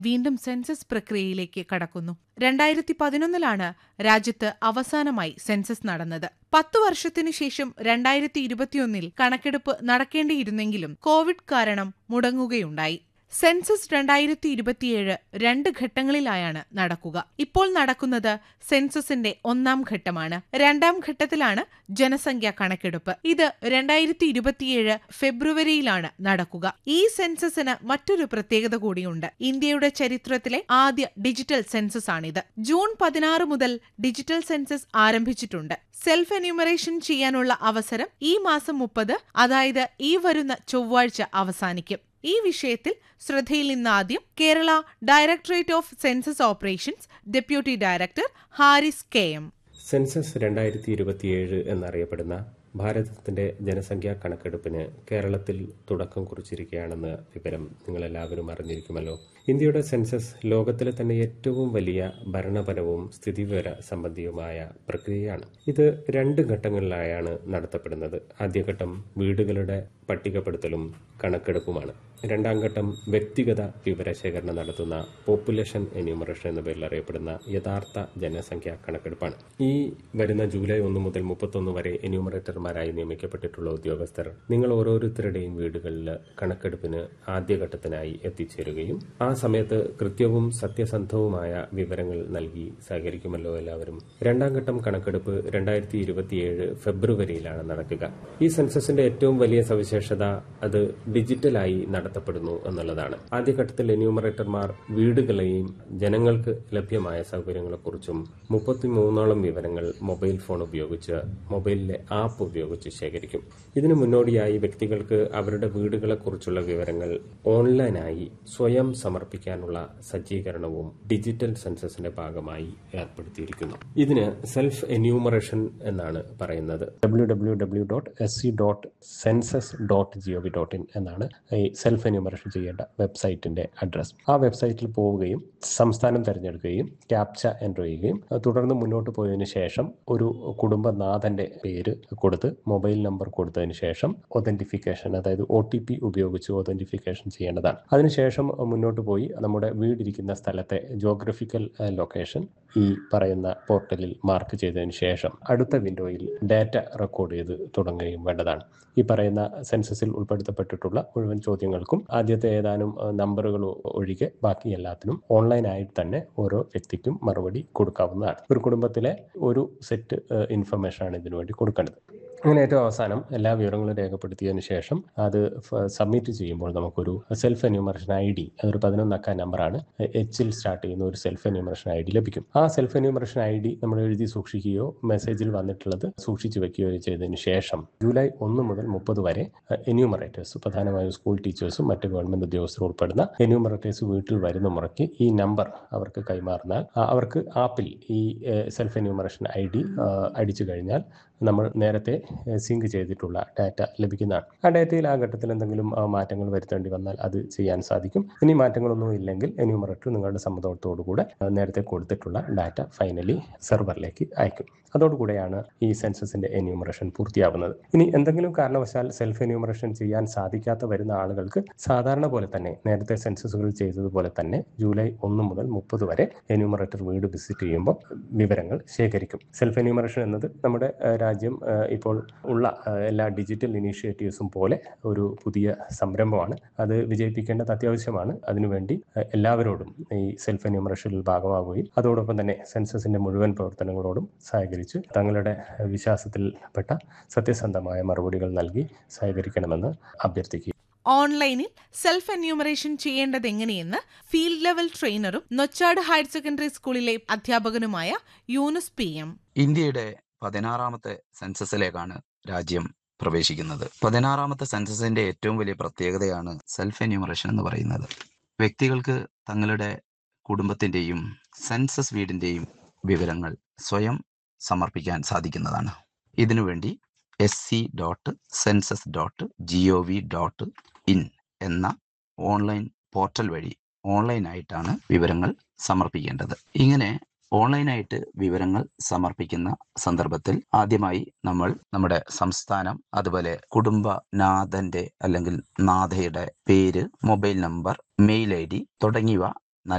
വീണ്ടും സെൻസസ് പ്രക്രിയയിലേക്ക് കടക്കുന്നു രണ്ടായിരത്തി പതിനൊന്നിലാണ് രാജ്യത്ത് അവസാനമായി സെൻസസ് നടന്നത് പത്തു വർഷത്തിനു ശേഷം രണ്ടായിരത്തി ഇരുപത്തിയൊന്നിൽ കണക്കെടുപ്പ് നടക്കേണ്ടിയിരുന്നെങ്കിലും കോവിഡ് കാരണം മുടങ്ങുകയുണ്ടായി സെൻസസ് രണ്ടായിരത്തി ഇരുപത്തിയേഴ് രണ്ട് ഘട്ടങ്ങളിലായാണ് നടക്കുക ഇപ്പോൾ നടക്കുന്നത് സെൻസസിന്റെ ഒന്നാം ഘട്ടമാണ് രണ്ടാം ഘട്ടത്തിലാണ് ജനസംഖ്യാ കണക്കെടുപ്പ് ഇത് രണ്ടായിരത്തി ഇരുപത്തിയേഴ് ഫെബ്രുവരിയിലാണ് നടക്കുക ഈ സെൻസസിന് മറ്റൊരു പ്രത്യേകത കൂടിയുണ്ട് ഇന്ത്യയുടെ ചരിത്രത്തിലെ ആദ്യ ഡിജിറ്റൽ സെൻസസ് ആണിത് ജൂൺ പതിനാറ് മുതൽ ഡിജിറ്റൽ സെൻസസ് ആരംഭിച്ചിട്ടുണ്ട് സെൽഫ് എന്യൂമറേഷൻ ചെയ്യാനുള്ള അവസരം ഈ മാസം മുപ്പത് അതായത് ഈ വരുന്ന ചൊവ്വാഴ്ച അവസാനിക്കും ഈ വിഷയത്തിൽ ശ്രദ്ധയിൽ നിന്ന് ആദ്യം Kerala directorate of census operations deputy director Haris K M census രണ്ടായിരത്തി ഇരുപത്തിയേഴ് എന്നറിയപ്പെടുന്ന ഭാരതത്തിന്റെ ജനസംഖ്യാ കണക്കെടുപ്പിന് കേരളത്തിൽ തുടക്കം കുറിച്ചിരിക്കുകയാണെന്ന് വിവരം നിങ്ങളെല്ലാവരും അറിഞ്ഞിരിക്കുമല്ലോ ഇന്ത്യയുടെ സെൻസസ് ലോകത്തിലെ തന്നെ ഏറ്റവും വലിയ ഭരണപരവും സ്ഥിതിവിവര സംബന്ധിയുമായ പ്രക്രിയയാണ് ഇത് രണ്ട് ഘട്ടങ്ങളിലായാണ് നടത്തപ്പെടുന്നത് ആദ്യഘട്ടം വീടുകളുടെ പട്ടികപ്പെടുത്തലും കണക്കെടുപ്പുമാണ് രണ്ടാം ഘട്ടം വ്യക്തിഗത വിവരശേഖരണം നടത്തുന്ന പോപ്പുലേഷൻ എന്യൂമറേഷൻ എന്ന പേരിൽ അറിയപ്പെടുന്ന യഥാർത്ഥ ജനസംഖ്യാ കണക്കെടുപ്പാണ് ഈ വരുന്ന ജൂലൈ ഒന്ന് മുതൽ മുപ്പത്തൊന്ന് വരെ എന്യൂമറേറ്റർമാരായി നിയമിക്കപ്പെട്ടിട്ടുള്ള ഉദ്യോഗസ്ഥർ നിങ്ങൾ ഓരോരുത്തരുടെയും വീടുകളിൽ കണക്കെടുപ്പിന് ആദ്യഘട്ടത്തിനായി എത്തിച്ചേരുകയും ആ സമയത്ത് കൃത്യവും സത്യസന്ധവുമായ വിവരങ്ങൾ നൽകി സഹകരിക്കുമല്ലോ എല്ലാവരും രണ്ടാം ഘട്ടം കണക്കെടുപ്പ് രണ്ടായിരത്തി ഇരുപത്തിയേഴ് ഫെബ്രുവരിയിലാണ് നടക്കുക ഈ സെൻസസിന്റെ ഏറ്റവും വലിയ സവിശേഷത അത് ഡിജിറ്റലായി നടത്തപ്പെടുന്നു എന്നുള്ളതാണ് ആദ്യഘട്ടത്തിൽ എന്യൂമറേറ്റർമാർ വീടുകളെയും ജനങ്ങൾക്ക് ലഭ്യമായ സൗകര്യങ്ങളെക്കുറിച്ചും മുപ്പത്തിമൂന്നോളം വിവരങ്ങൾ മൊബൈൽ ഫോൺ ഉപയോഗിച്ച് മൊബൈലിലെ ആപ്പ് ഉപയോഗിച്ച് ശേഖരിക്കും ഇതിനു മുന്നോടിയായി വ്യക്തികൾക്ക് അവരുടെ വീടുകളെക്കുറിച്ചുള്ള വിവരങ്ങൾ ഓൺലൈനായി സ്വയം സമർപ്പിക്കാനുള്ള സജ്ജീകരണവും ഡിജിറ്റൽ സെൻസസിന്റെ ഭാഗമായി ഏർപ്പെടുത്തിയിരിക്കുന്നു ഇതിന് സെൽഫ് എന്യൂമറേഷൻ എന്നാണ് പറയുന്നത് W W W dot S C dot census dot G O V dot IN എന്നാണ് ഈ സെൽഫ് എന്യൂമറേഷൻ ചെയ്യേണ്ട വെബ്സൈറ്റിന്റെ അഡ്രസ് ആ വെബ്സൈറ്റിൽ പോവുകയും സംസ്ഥാനം തിരഞ്ഞെടുക്കുകയും ക്യാപ്ച എൻ്റർ ചെയ്യുകയും തുടർന്ന് മുന്നോട്ട് പോയതിനു ശേഷം ഒരു കുടുംബനാഥന്റെ പേര് കൊടുത്ത് മൊബൈൽ നമ്പർ കൊടുത്തതിന് ശേഷം ഒതന്റിഫിക്കേഷൻ അതായത് ഒ ടി പി ഉപയോഗിച്ച് ഒതന്റിഫിക്കേഷൻ ചെയ്യേണ്ടതാണ് അതിനുശേഷം മുന്നോട്ട് പോയി നമ്മുടെ വീടിരിക്കുന്ന സ്ഥലത്തെ ജോഗ്രഫിക്കൽ ലൊക്കേഷൻ ഈ പറയുന്ന പോർട്ടലിൽ മാർക്ക് ചെയ്തതിന് ശേഷം അടുത്ത വിൻഡോയിൽ ഡാറ്റ റെക്കോർഡ് ചെയ്ത് തുടങ്ങുകയും വേണ്ടതാണ് ഈ പറയുന്ന സെൻസസിൽ ഉൾപ്പെടുത്തപ്പെട്ടിട്ടുള്ള മുഴുവൻ ചോദ്യങ്ങൾക്കും ആദ്യത്തെ ഏതാനും നമ്പറുകൾ ഒഴികെ ബാക്കി എല്ലാത്തിനും ഓൺലൈനായിട്ട് തന്നെ ഓരോ വ്യക്തിക്കും മറുപടി കൊടുക്കാവുന്നതാണ് ഒരു കുടുംബത്തിലെ ഒരു സെറ്റ് ഇൻഫർമേഷൻ ആണ് ഇതിനു വേണ്ടി കൊടുക്കേണ്ടത് അങ്ങനെ ഏറ്റവും അവസാനം എല്ലാ വിവരങ്ങളും രേഖപ്പെടുത്തിയതിന് ശേഷം അത് സബ്മിറ്റ് ചെയ്യുമ്പോൾ നമുക്കൊരു സെൽഫ് എന്യൂമറേഷൻ ഐ ഡി അതൊരു പതിനൊന്നക്ക നമ്പറാണ് എച്ചിൽ സ്റ്റാർട്ട് ചെയ്യുന്ന ഒരു സെൽഫ് എന്യൂമറേഷൻ ഐ ഡി ലഭിക്കും ആ സെൽഫ് എന്യൂമറേഷൻ ഐ ഡി നമ്മൾ എഴുതി സൂക്ഷിക്കുകയോ മെസ്സേജിൽ വന്നിട്ടുള്ളത് സൂക്ഷിച്ചു വെക്കുകയോ ചെയ്തതിന് ശേഷം ജൂലൈ ഒന്ന് മുതൽ മുപ്പത് വരെ എന്യൂമറേറ്റേഴ്സ് പ്രധാനമായും സ്കൂൾ ടീച്ചേഴ്സും മറ്റ് ഗവൺമെന്റ് ഉദ്യോഗസ്ഥരും ഉൾപ്പെടുന്ന എന്യൂമറേറ്റേഴ്സ് വീട്ടിൽ വരുന്ന മുറയ്ക്ക് ഈ നമ്പർ അവർക്ക് കൈമാറുന്നാൽ അവർക്ക് ആപ്പിൽ ഈ സെൽഫ് എന്യൂമറേഷൻ ഐ ഡി അടിച്ചു കഴിഞ്ഞാൽ നമ്മൾ നേരത്തെ സിങ്ക് ചെയ്തിട്ടുള്ള ഡാറ്റ ലഭിക്കുന്നതാണ് ആ ഡാറ്റയിൽ ആ ഘട്ടത്തിൽ എന്തെങ്കിലും മാറ്റങ്ങൾ വരുത്തേണ്ടി വന്നാൽ അത് ചെയ്യാൻ സാധിക്കും ഇനി മാറ്റങ്ങളൊന്നും ഇല്ലെങ്കിൽ എന്യൂമറേറ്റർ നിങ്ങളുടെ സമ്മതത്തോടുകൂടെ നേരത്തെ കൊടുത്തിട്ടുള്ള ഡാറ്റ ഫൈനലി സെർവറിലേക്ക് അയക്കും അതോടുകൂടെയാണ് ഈ സെൻസസിന്റെ എന്യൂമറേഷൻ പൂർത്തിയാവുന്നത് ഇനി എന്തെങ്കിലും കാരണവശാൽ സെൽഫ് എന്യൂമറേഷൻ ചെയ്യാൻ സാധിക്കാത്ത വരുന്ന ആളുകൾക്ക് സാധാരണ പോലെ തന്നെ നേരത്തെ സെൻസസുകൾ ചെയ്തതുപോലെ തന്നെ ജൂലൈ ഒന്ന് മുതൽ മുപ്പത് വരെ എന്യൂമറേറ്റർ വീട് വിസിറ്റ് ചെയ്യുമ്പോൾ വിവരങ്ങൾ ശേഖരിക്കും സെൽഫ് എന്യൂമറേഷൻ എന്നത് നമ്മുടെ രാജ്യം ഇപ്പോൾ ഉള്ള എല്ലാ ഡിജിറ്റൽ ഇനീഷ്യേറ്റീവ്സും പോലെ ഒരു പുതിയ സംരംഭമാണ് അത് വിജയിപ്പിക്കേണ്ടത് അത്യാവശ്യമാണ് അതിനുവേണ്ടി എല്ലാവരോടും ഈ സെൽഫ് എന്യൂമറേഷനിൽ ഭാഗമാവുകയും അതോടൊപ്പം തന്നെ സെൻസസിന്റെ മുഴുവൻ പ്രവർത്തനങ്ങളോടും സഹകരിച്ച് തങ്ങളുടെ വിശ്വാസത്തിൽപ്പെട്ട സത്യസന്ധമായ മറുപടികൾ നൽകി സഹകരിക്കണമെന്ന് അഭ്യർത്ഥിക്കുക ഓൺലൈനിൽ സെൽഫ് എന്യൂമറേഷൻ ചെയ്യേണ്ടത് എങ്ങനെയെന്ന് ഫീൽഡ് ലെവൽ ട്രെയിനറും നൊച്ചാട് ഹയർ സെക്കൻഡറി സ്കൂളിലെ അധ്യാപകനുമായ യൂനുസ് പി എം ഇന്ത്യയുടെ പതിനാറാമത്തെ സെൻസസിലേക്കാണ് രാജ്യം പ്രവേശിക്കുന്നത് പതിനാറാമത്തെ സെൻസസിന്റെ ഏറ്റവും വലിയ പ്രത്യേകതയാണ് സെൽഫ് എന്യൂമറേഷൻ എന്ന് പറയുന്നത് വ്യക്തികൾക്ക് തങ്ങളുടെ കുടുംബത്തിന്റെയും സെൻസസ് വീടിന്റെയും വിവരങ്ങൾ സ്വയം സമർപ്പിക്കാൻ സാധിക്കുന്നതാണ് ഇതിനുവേണ്ടി S C dot census dot G O V dot IN എന്ന ഓൺലൈൻ പോർട്ടൽ വഴി ഓൺലൈനായിട്ടാണ് വിവരങ്ങൾ സമർപ്പിക്കേണ്ടത് ഇങ്ങനെ ഓൺലൈനായിട്ട് വിവരങ്ങൾ സമർപ്പിക്കുന്ന സന്ദർഭത്തിൽ ആദ്യമായി നമ്മൾ നമ്മുടെ സംസ്ഥാനം അതുപോലെ കുടുംബനാഥന്റെ അല്ലെങ്കിൽ നാഥയുടെ പേര് mobile number mail I D തുടങ്ങിയവ